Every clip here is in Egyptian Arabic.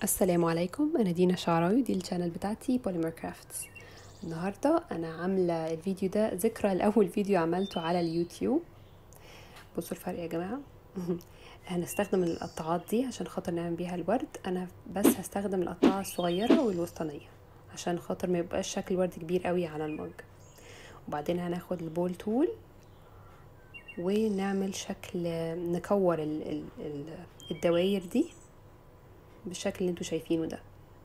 السلام عليكم انا دينا شعراوي دي الشانل بتاعتي بوليمر كرافتس النهارده انا عامله الفيديو ده ذكرى لاول فيديو عملته على اليوتيوب بصوا الفرق يا جماعه هنستخدم القطاعات دي عشان خاطر نعمل بيها الورد انا بس هستخدم القطاعه الصغيره والوسطانيه عشان خاطر ما يبقاش شكل الورد كبير قوي على المج وبعدين هناخد البول تول ونعمل شكل نكور ال ال ال الدواير دي بالشكل اللي انتوا شايفينه ده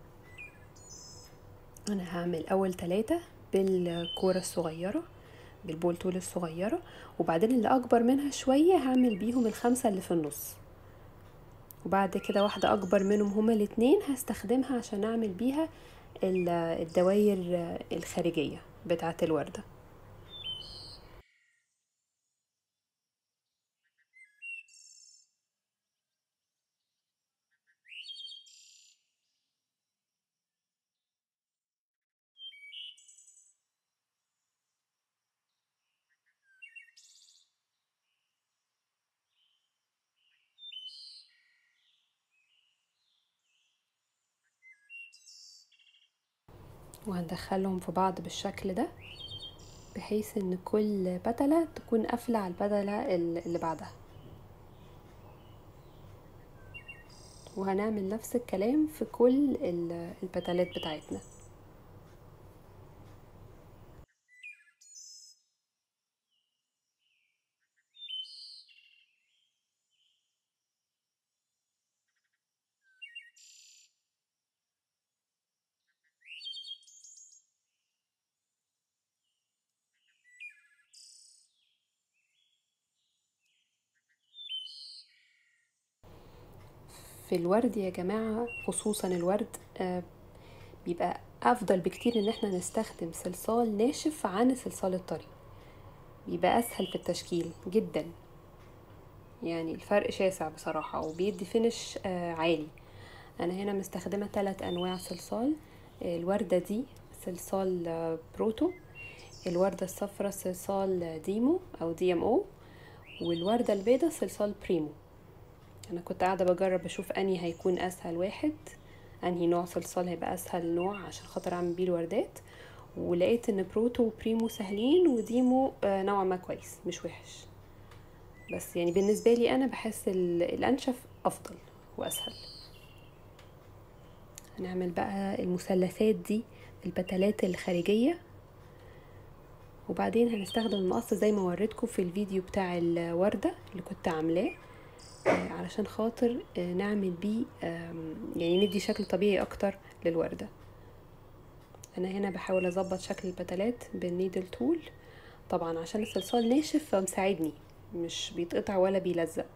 انا هعمل اول ثلاثة بالكورة الصغيرة بالبول تول الصغيرة وبعدين اللي اكبر منها شوية هعمل بيهم الخمسة اللي في النص وبعد كده واحدة اكبر منهم هما الاتنين هستخدمها عشان اعمل بيها الدواير الخارجية بتاعة الوردة وهندخلهم في بعض بالشكل ده بحيث ان كل بتلة تكون قافلة على البتلة اللي بعدها وهنعمل نفس الكلام في كل البتلات بتاعتنا في الورد يا جماعة خصوصا الورد آه بيبقى أفضل بكتير إن احنا نستخدم صلصال ناشف عن الصلصال الطري بيبقى أسهل في التشكيل جدا يعني الفرق شاسع بصراحة وبيدي فينش آه عالي أنا هنا مستخدمة ثلاث أنواع صلصال الوردة دي صلصال آه بروتو الوردة الصفرا صلصال ديمو أو دي ام او والوردة البيضة صلصال بريمو انا كنت قاعده بجرب اشوف انهي هيكون اسهل واحد انهي نوع صلصال هيبقى اسهل نوع عشان خاطر اعمل بيه الوردات ولقيت ان بروتو وبريمو سهلين وديمو نوعا ما كويس مش وحش بس يعني بالنسبه لي انا بحس الانشف افضل واسهل هنعمل بقى المثلثات دي البتلات الخارجيه وبعدين هنستخدم المقص زي ما وريتكم في الفيديو بتاع الورده اللي كنت عاملاه علشان خاطر نعمل بيه يعني ندي شكل طبيعي اكتر للوردة انا هنا بحاول اظبط شكل البتلات بالنيدل تول طبعا عشان الصلصال ناشف فمساعدني مش بيتقطع ولا بيلزق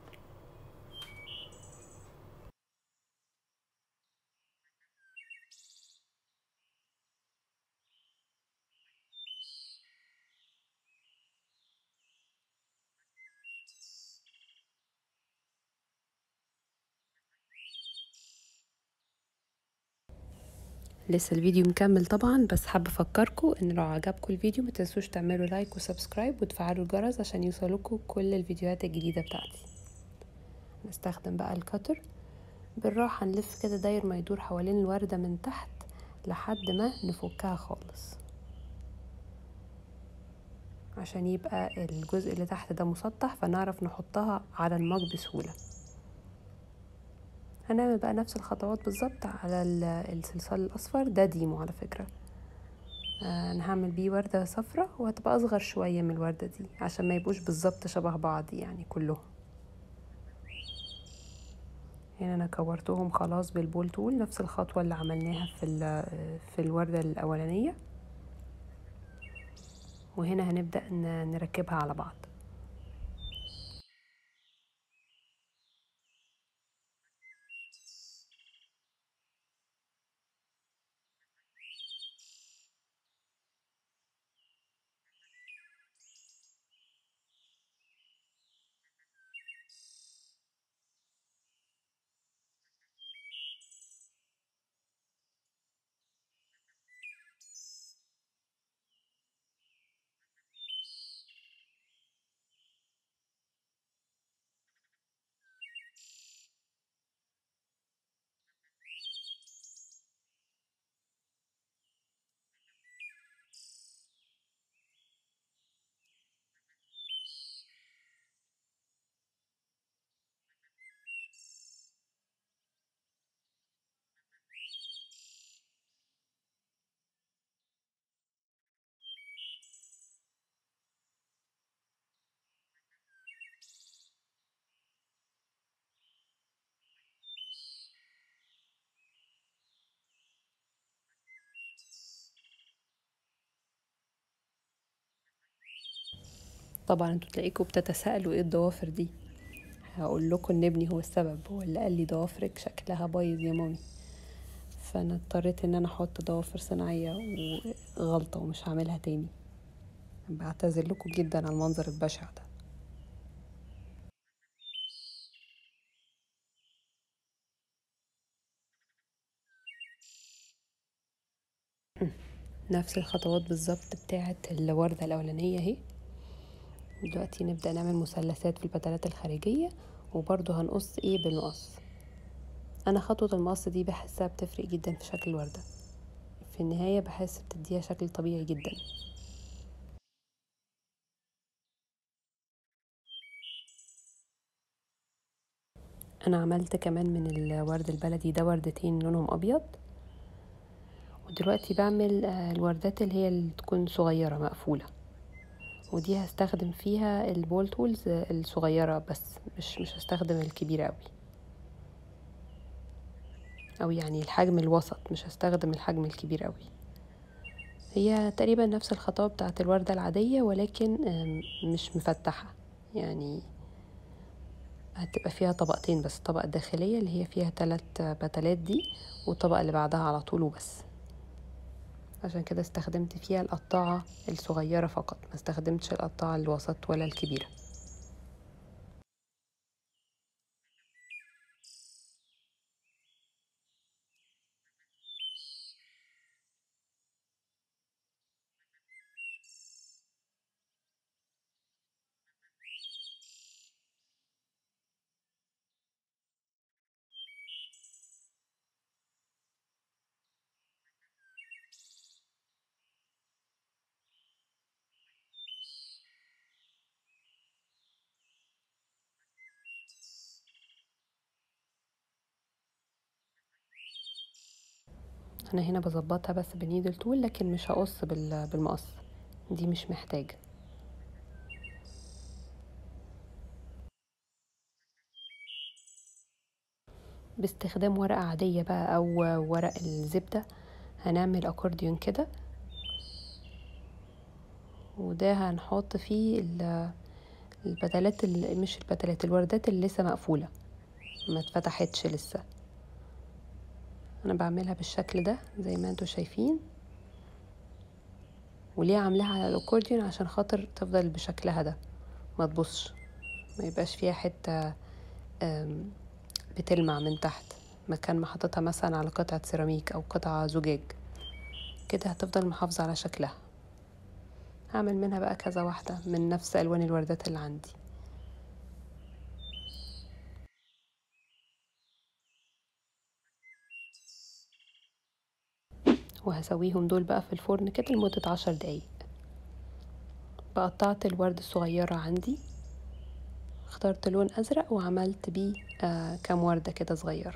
لسه الفيديو مكمل طبعا بس حابة افكركم ان لو عجبكم الفيديو ما تنسوش تعملوا لايك وسبسكرايب وتفعلوا الجرس عشان يوصلكم كل الفيديوهات الجديدة بتاعتي نستخدم بقى الكتر بالراحة نلف كده داير ما يدور حوالين الوردة من تحت لحد ما نفكها خالص عشان يبقى الجزء اللي تحت ده مسطح فنعرف نحطها على المج بسهوله هنعمل بقى نفس الخطوات بالظبط على الصلصال الاصفر ده ديمو على فكره آه انا هعمل بيه ورده صفرة وهتبقى اصغر شويه من الورده دي عشان ما يبقوش بالظبط شبه بعض يعني كلهم هنا انا كورتهم خلاص بالبول تول نفس الخطوه اللي عملناها في في الورده الاولانيه وهنا هنبدا نركبها على بعض طبعا انتوا تلاقيكم بتتساءلوا ايه الضوافر دي هقول لكم ان ابني هو السبب هو اللي قال لي ضوافرك شكلها بايظ يا مامي فانا اضطريت ان انا احط ضوافر صناعيه وغلطه ومش هعملها تاني بعتذر لكم جدا على المنظر البشع ده نفس الخطوات بالظبط بتاعه الوردة الأولانية اهي دلوقتي نبدأ نعمل مثلثات في البتلات الخارجية وبرضو هنقص ايه بالمقص انا خطوة المقص دي بحسها بتفرق جدا في شكل الوردة في النهاية بحس بتديها شكل طبيعي جدا انا عملت كمان من الورد البلدي ده وردتين لونهم ابيض ودلوقتي بعمل الوردات اللي هي اللي تكون صغيرة مقفولة ودي هستخدم فيها البول تولز الصغيرة بس مش مش هستخدم الكبيرة قوي او يعني الحجم الوسط مش هستخدم الحجم الكبير قوي هي تقريبا نفس الخطوة بتاعة الوردة العادية ولكن مش مفتحة يعني هتبقى فيها طبقتين بس الطبقة الداخلية اللي هي فيها تلات بتلات دي والطبقة اللي بعدها على طول وبس عشان كده استخدمت فيها القطاعة الصغيرة فقط ما استخدمتش القطاعة الوسط ولا الكبيرة انا هنا بظبطها بس بنيدل تول لكن مش هقص بالمقص دي مش محتاجه باستخدام ورقة عادية بقى أو ورق الزبدة هنعمل أكورديون كده وده هنحط فيه البدلات مش البدلات الوردات اللي لسه مقفولة ما اتفتحتش لسه انا بعملها بالشكل ده زي ما انتوا شايفين وليه عاملاها على الاكورديون عشان خاطر تفضل بشكلها ده ما تبصش ما يبقاش فيها حتة بتلمع من تحت مكان ما حطيتها مثلا على قطعة سيراميك او قطعة زجاج كده هتفضل محافظة على شكلها هعمل منها بقى كذا واحدة من نفس الوان الوردات اللي عندي وهسويهم دول بقى في الفرن كده لمدة عشر دقايق بقطعت الورد الصغيرة عندي اخترت لون ازرق وعملت بيه آه كام وردة كده صغيرة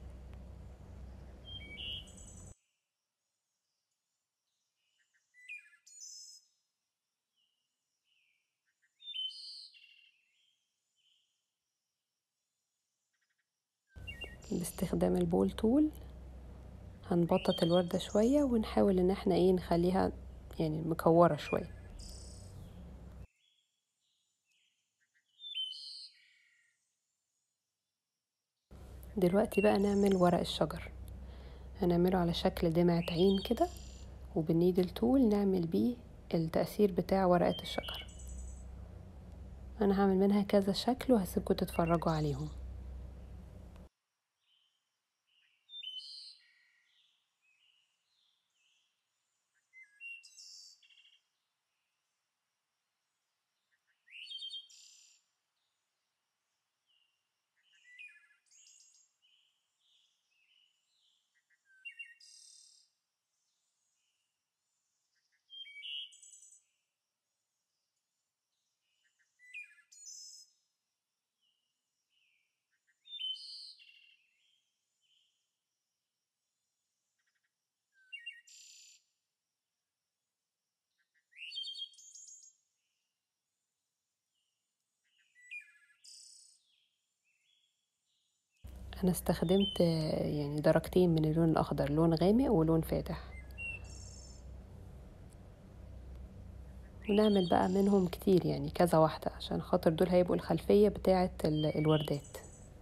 باستخدام البول تول هنبطط الوردة شوية ونحاول ان احنا ايه نخليها يعني مكورة شوية دلوقتي بقى نعمل ورق الشجر هنعمله على شكل دمعة عين كده وبالنيدل تول نعمل بيه التأثير بتاع ورقة الشجر انا هعمل منها كذا شكل وهسيبكم تتفرجوا عليهم انا استخدمت يعني درجتين من اللون الاخضر لون غامق ولون فاتح ونعمل بقى منهم كتير يعني كذا واحدة عشان خاطر دول هيبقوا الخلفية بتاعة الوردات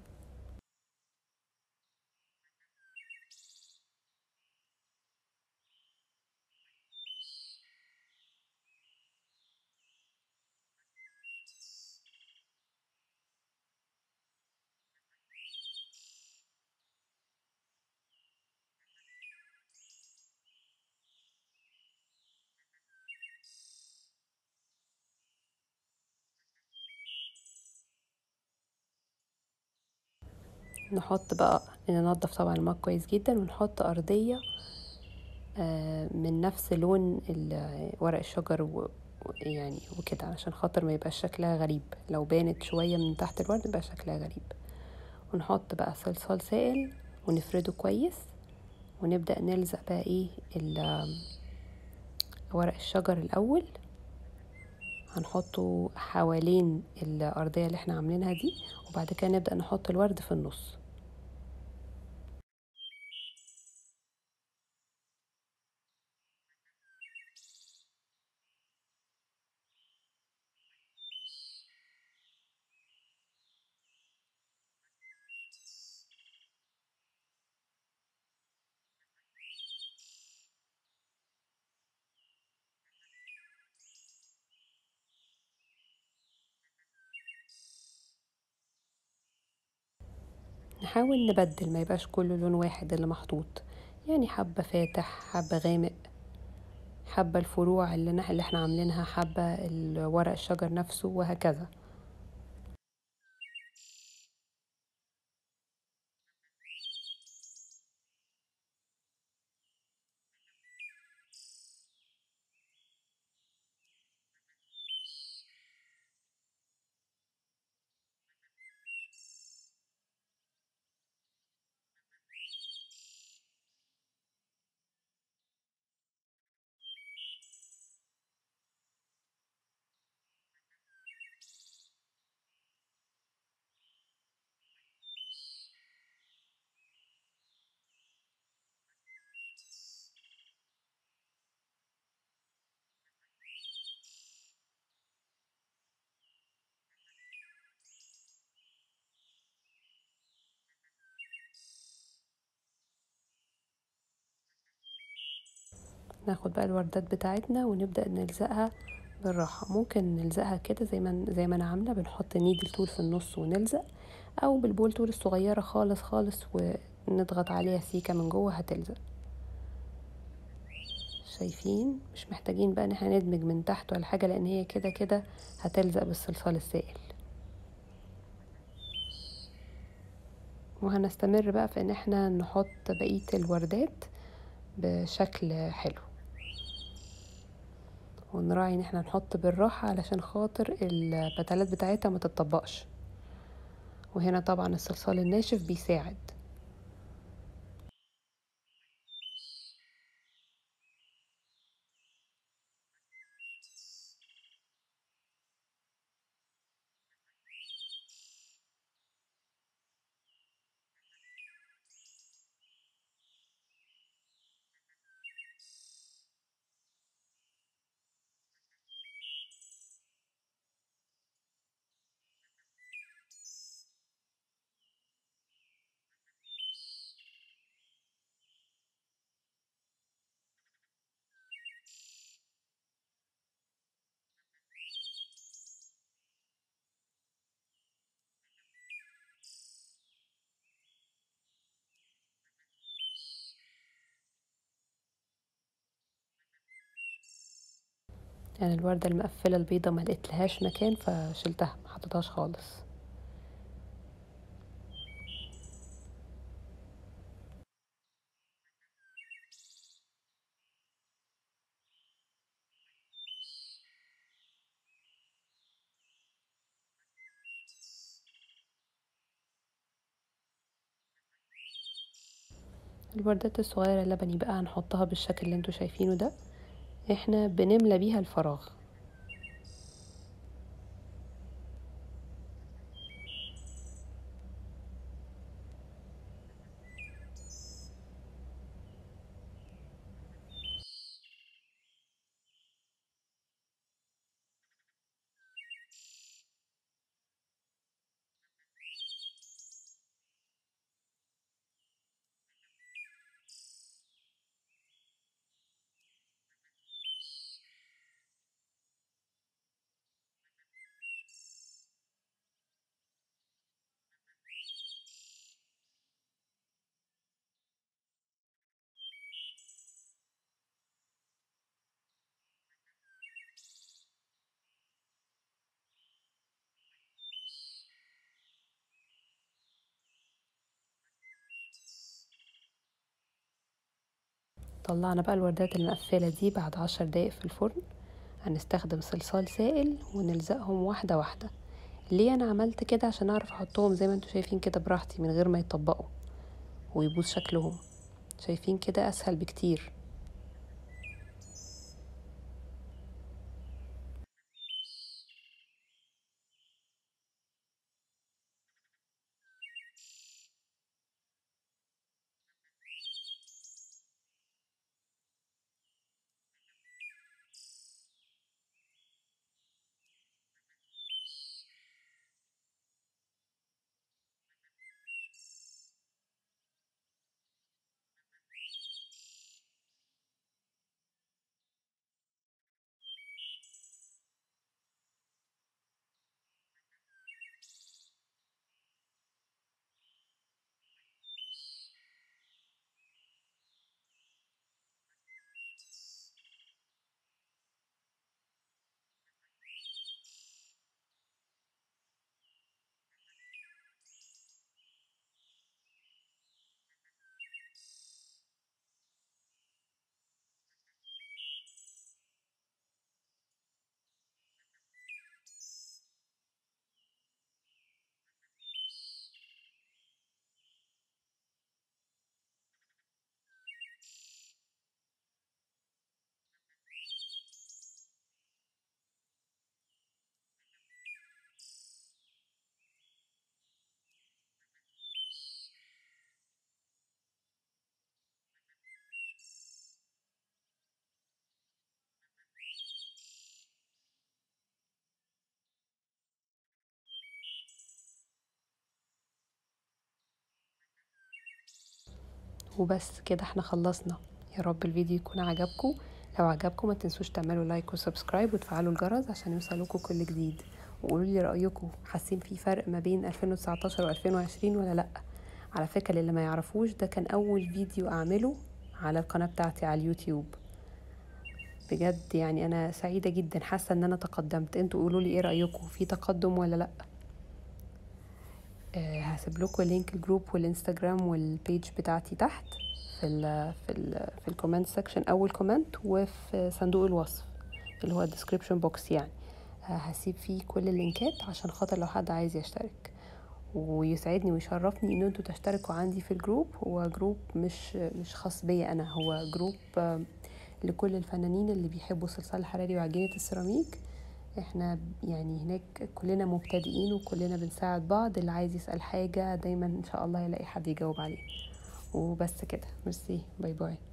نحط بقى ننضف طبعا الماء كويس جدا ونحط أرضية من نفس لون ورق الشجر يعني وكده علشان خاطر ما يبقاش شكلها غريب لو بانت شوية من تحت الورد يبقى شكلها غريب ونحط بقى صلصال سائل ونفرده كويس ونبدأ نلزق بقى ايه ورق الشجر الأول هنحطه حوالين الأرضية اللي احنا عاملينها دي وبعد كده نبدأ نحط الورد في النص نحاول نبدل ما يبقاش كله لون واحد اللي محطوط يعني حبة فاتح حبة غامق حبة الفروع اللي, اللي احنا عاملينها حبة ورق الشجر نفسه وهكذا ناخد بقى الوردات بتاعتنا ونبدأ نلزقها بالراحة ممكن نلزقها كده زي ما زي ما انا عاملة بنحط نيدل تول في النص ونلزق او بالبول تول الصغيرة خالص خالص ونضغط عليها سيكة من جوه هتلزق شايفين مش محتاجين بقى ان احنا ندمج من تحت ولا حاجة لان هي كده كده هتلزق بالصلصال السائل وهنستمر بقى في ان احنا نحط بقية الوردات بشكل حلو ونراعي ان احنا نحط بالراحة علشان خاطر البتلات بتاعتها ما تتطبقش وهنا طبعا الصلصال الناشف بيساعد يعني الوردة المقفلة البيضة ما لقيتلهاش مكان فشلتها ما حطيتهاش خالص الوردات الصغيرة اللبني بقى هنحطها بالشكل اللي انتوا شايفينه ده احنا بنملى بيها الفراغ طلعنا بقى الوردات المقفلة دي بعد عشر دقايق في الفرن هنستخدم صلصال سائل ونلزقهم واحدة واحدة ليه انا عملت كده عشان اعرف احطهم زي ما انتوا شايفين كده براحتي من غير ما يطبقوا ويبوظ شكلهم شايفين كده اسهل بكتير وبس كده احنا خلصنا يا رب الفيديو يكون عجبكم لو عجبكم ما تنسوش تعملوا لايك وسبسكرايب وتفعلوا الجرس عشان يوصلكم كل جديد وقولوا لي رايكم حاسين في فرق ما بين 2019 و2020 ولا لا على فكره اللي ما يعرفوش ده كان اول فيديو اعمله على القناه بتاعتي على اليوتيوب بجد يعني انا سعيده جدا حاسه ان انا تقدمت انتوا قولوا لي ايه رايكم في تقدم ولا لا أه هسيب لكم لينك الجروب والانستجرام والبيج بتاعتي تحت في ال في ال في الكومنت سيكشن اول كومنت وفي صندوق الوصف اللي هو الديسكريبشن بوكس يعني أه هسيب فيه كل اللينكات عشان خاطر لو حد عايز يشترك ويسعدني ويشرفني ان انتوا تشتركوا عندي في الجروب هو جروب مش مش خاص بيا انا هو جروب أه لكل الفنانين اللي بيحبوا الصلصال الحراري وعجينه السيراميك احنا يعني هناك كلنا مبتدئين وكلنا بنساعد بعض اللي عايز يسأل حاجة دايما ان شاء الله يلاقي حد يجاوب عليه وبس كده ميرسي باي باي